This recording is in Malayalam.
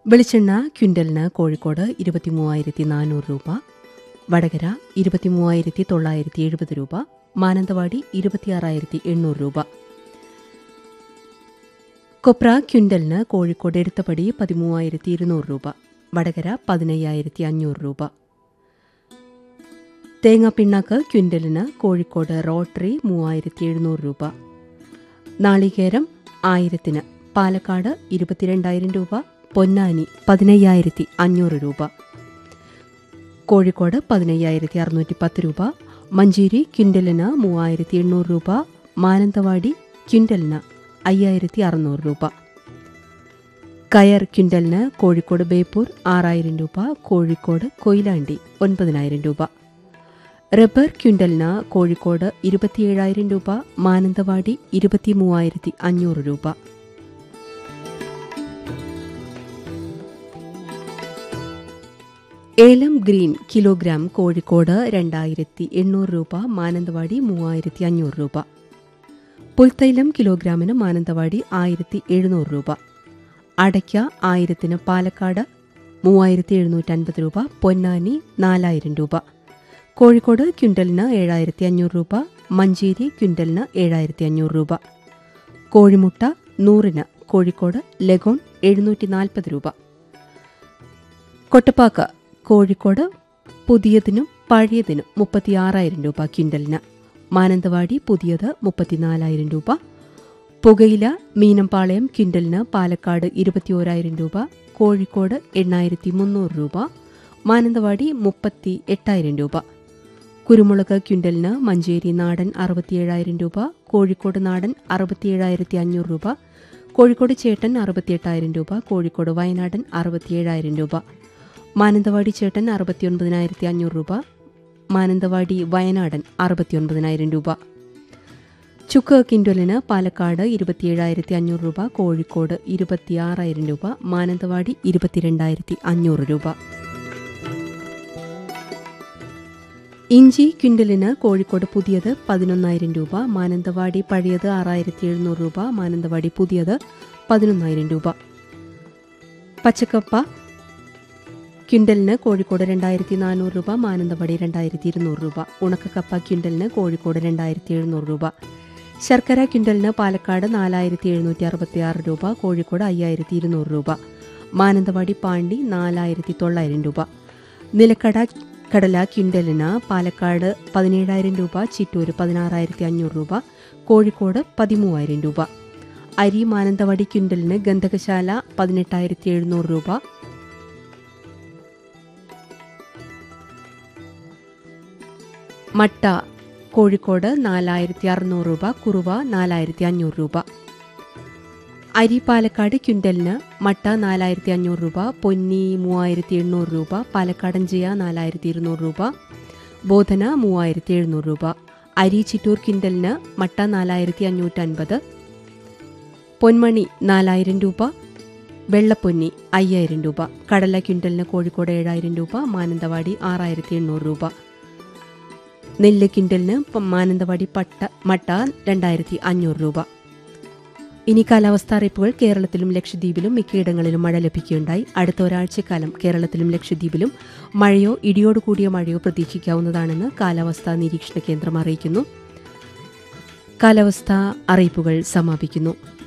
വെളിച്ചെണ്ണ ക്വിൻ്റലിന് കോഴിക്കോട് ഇരുപത്തി മൂവായിരത്തി നാനൂറ് രൂപ വടകര ഇരുപത്തി മൂവായിരത്തി തൊള്ളായിരത്തി എഴുപത് രൂപ മാനന്തവാടി ഇരുപത്തിയാറായിരത്തി എണ്ണൂറ് രൂപ കൊപ്ര ക്വിൻ്റലിന് കോഴിക്കോട് എടുത്തപടി പതിമൂവായിരത്തി ഇരുന്നൂറ് രൂപ വടകര പതിനയ്യായിരത്തി അഞ്ഞൂറ് രൂപ തേങ്ങാപ്പിണ്ണാക്ക് ക്വിൻ്റലിന് കോഴിക്കോട് റോട്ടറി മൂവായിരത്തി എഴുന്നൂറ് രൂപ നാളികേരം ആയിരത്തിന് പാലക്കാട് ഇരുപത്തിരണ്ടായിരം രൂപ പൊന്നാനി പതിനയ്യായിരത്തി അഞ്ഞൂറ് രൂപ കോഴിക്കോട് പതിനയ്യായിരത്തി അറുന്നൂറ്റി പത്ത് രൂപ മഞ്ചേരി ക്വിൻ്റലിന് മൂവായിരത്തി എണ്ണൂറ് രൂപ മാനന്തവാടി ക്വിൻ്റലിന് അയ്യായിരത്തി അറുന്നൂറ് രൂപ കയർ ക്വിൻ്റലിന് കോഴിക്കോട് ബേപ്പൂർ ആറായിരം രൂപ കോഴിക്കോട് കൊയിലാണ്ടി ഒൻപതിനായിരം രൂപ റബ്ബർ ക്വിൻ്റലിന് കോഴിക്കോട് ഇരുപത്തിയേഴായിരം രൂപ മാനന്തവാടി ഇരുപത്തി മൂവായിരത്തി അഞ്ഞൂറ് രൂപ ഏലം ഗ്രീൻ കിലോഗ്രാം കോഴിക്കോട് രണ്ടായിരത്തി എണ്ണൂറ് രൂപ മാനന്തവാടി മൂവായിരത്തി അഞ്ഞൂറ് രൂപ പുൽത്തൈലം കിലോഗ്രാമിന് മാനന്തവാടി ആയിരത്തി എഴുന്നൂറ് രൂപ അടയ്ക്ക ആയിരത്തിന് പാലക്കാട് മൂവായിരത്തി എഴുന്നൂറ്റി അൻപത് രൂപ പൊന്നാനി നാലായിരം രൂപ കോഴിക്കോട് ക്വിൻ്റലിന് ഏഴായിരത്തി അഞ്ഞൂറ് രൂപ മഞ്ചേരി ക്വിൻ്റലിന് ഏഴായിരത്തി അഞ്ഞൂറ് രൂപ കോഴിമുട്ട നൂറിന് കോഴിക്കോട് ലഗോൺ എഴുന്നൂറ്റി നാൽപ്പത് രൂപ കൊട്ടപ്പാക്ക കോഴിക്കോട് പുതിയതിനും പഴയതിനും മുപ്പത്തിയാറായിരം രൂപ ക്വിൻ്റലിന് മാനന്തവാടി പുതിയത് മുപ്പത്തിനാലായിരം രൂപ പുകയില മീനമ്പാളയം ക്വിൻ്റലിന് പാലക്കാട് ഇരുപത്തിയോരായിരം രൂപ കോഴിക്കോട് എണ്ണായിരത്തി മുന്നൂറ് രൂപ മാനന്തവാടി മുപ്പത്തി എട്ടായിരം രൂപ കുരുമുളക് ക്വിൻ്റലിന് മഞ്ചേരി നാടൻ അറുപത്തിയേഴായിരം രൂപ കോഴിക്കോട് നാടൻ അറുപത്തിയേഴായിരത്തി അഞ്ഞൂറ് രൂപ കോഴിക്കോട് ചേട്ടൻ അറുപത്തിയെട്ടായിരം രൂപ കോഴിക്കോട് വയനാടൻ അറുപത്തിയേഴായിരം രൂപ മാനന്തവാടി ചേട്ടൻ അറുപത്തിയൊൻപതിനായിരത്തി അഞ്ഞൂറ് രൂപ മാനന്തവാടി വയനാടൻ അറുപത്തിയൊൻപതിനായിരം രൂപ ചുക്ക് കിൻഡലിന് പാലക്കാട് ഇരുപത്തിയേഴായിരത്തി അഞ്ഞൂറ് രൂപ കോഴിക്കോട് ഇരുപത്തിയാറായിരം രൂപ മാനന്തവാടി ഇരുപത്തിരണ്ടായിരത്തി അഞ്ഞൂറ് രൂപ ഇഞ്ചി ക്വിൻ്റലിന് കോഴിക്കോട് പുതിയത് പതിനൊന്നായിരം രൂപ മാനന്തവാടി പഴയത് ആറായിരത്തി എഴുന്നൂറ് രൂപ മാനന്തവാടി പുതിയത് പതിനൊന്നായിരം രൂപ പച്ചക്കപ്പ ക്വിൻ്റലിന് കോഴിക്കോട് രണ്ടായിരത്തി നാനൂറ് രൂപ മാനന്തവാടി രണ്ടായിരത്തി ഇരുന്നൂറ് രൂപ ഉണക്കക്കപ്പ ക്വിൻ്റലിന് കോഴിക്കോട് രണ്ടായിരത്തി എഴുന്നൂറ് രൂപ ശർക്കര ക്വിൻ്റലിന് പാലക്കാട് നാലായിരത്തി എഴുന്നൂറ്റി അറുപത്തി ആറ് രൂപ കോഴിക്കോട് അയ്യായിരത്തി ഇരുന്നൂറ് രൂപ മാനന്തവാടി പാണ്ടി നാലായിരത്തി തൊള്ളായിരം രൂപ നിലക്കട കടല ക്വിൻ്റലിന് പാലക്കാട് പതിനേഴായിരം രൂപ ചിറ്റൂർ പതിനാറായിരത്തി അഞ്ഞൂറ് രൂപ കോഴിക്കോട് പതിമൂവായിരം രൂപ അരി മാനന്തവാടി ക്വിൻ്റലിന് ഗന്ധകശാല പതിനെട്ടായിരത്തി എഴുന്നൂറ് രൂപ മട്ട കോഴിക്കോട് നാലായിരത്തി അറുന്നൂറ് രൂപ കുറുവ നാലായിരത്തി അഞ്ഞൂറ് രൂപ അരി പാലക്കാട് ക്വിൻ്റലിന് മട്ട നാലായിരത്തി അഞ്ഞൂറ് രൂപ പൊന്നി മൂവായിരത്തി എണ്ണൂറ് രൂപ പാലക്കാടൻ ജിയ നാലായിരത്തി ഇരുന്നൂറ് രൂപ ബോധന മൂവായിരത്തി എഴുന്നൂറ് രൂപ അരി ചിറ്റൂർ ക്വിൻ്റലിന് മട്ട നാലായിരത്തി അഞ്ഞൂറ്റി അൻപത് പൊന്മണി നാലായിരം രൂപ വെള്ളപ്പൊന്നി അയ്യായിരം രൂപ കടല ക്വിൻ്റലിന് കോഴിക്കോട് ഏഴായിരം രൂപ മാനന്തവാടി ആറായിരത്തി എണ്ണൂറ് രൂപ നെല്ല് കിൻഡലിന് മാനന്തവാടി പട്ട മട്ട രണ്ടായിരത്തി അഞ്ഞൂറ് രൂപ ഇനി കാലാവസ്ഥാ അറിയിപ്പുകൾ കേരളത്തിലും ലക്ഷദ്വീപിലും മിക്കയിടങ്ങളിലും മഴ ലഭിക്കുകയുണ്ടായി അടുത്ത ഒരാഴ്ചക്കാലം കേരളത്തിലും ലക്ഷദ്വീപിലും മഴയോ ഇടിയോട് കൂടിയ മഴയോ പ്രതീക്ഷിക്കാവുന്നതാണെന്ന് കാലാവസ്ഥാ നിരീക്ഷണ കേന്ദ്രം അറിയിക്കുന്നു കാലാവസ്ഥാ അറിയിപ്പുകൾ സമാപിക്കുന്നു